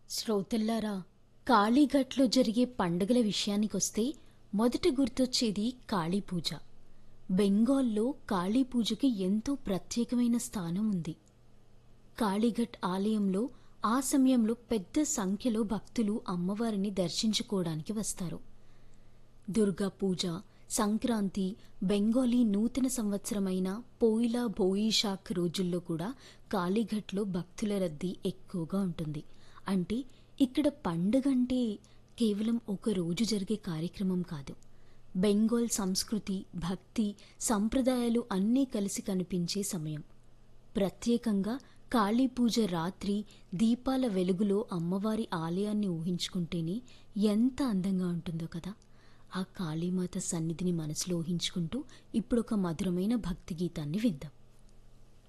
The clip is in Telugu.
శ్రోతల్లారా కాళీఘట్లో జరిగే పండుగల విషయానికొస్తే మొదట గుర్తొచ్చేది కాళీ పూజ బెంగాల్లో కాళీ పూజకి ఎంతో ప్రత్యేకమైన స్థానం ఉంది కాళీఘట్ ఆలయంలో ఆ సమయంలో పెద్ద సంఖ్యలో భక్తులు అమ్మవారిని దర్శించుకోవడానికి వస్తారు దుర్గా పూజ సంక్రాంతి బెంగాలీ నూతన సంవత్సరమైన పోయిలా బోయిషాక్ రోజుల్లో కూడా కాళీఘట్లో భక్తుల రద్దీ ఎక్కువగా ఉంటుంది అంటే ఇక్కడ పండుగ అంటే కేవలం ఒక రోజు జరిగే కార్యక్రమం కాదు బెంగాల్ సంస్కృతి భక్తి సంప్రదాయాలు అన్నీ కలిసి కనిపించే సమయం ప్రత్యేకంగా కాళీ పూజ రాత్రి దీపాల వెలుగులో అమ్మవారి ఆలయాన్ని ఊహించుకుంటేనే ఎంత అందంగా ఉంటుందో కదా ఆ కాళీమాత సన్నిధిని మనసులో ఊహించుకుంటూ ఇప్పుడు ఒక మధురమైన భక్తి గీతాన్ని విందాం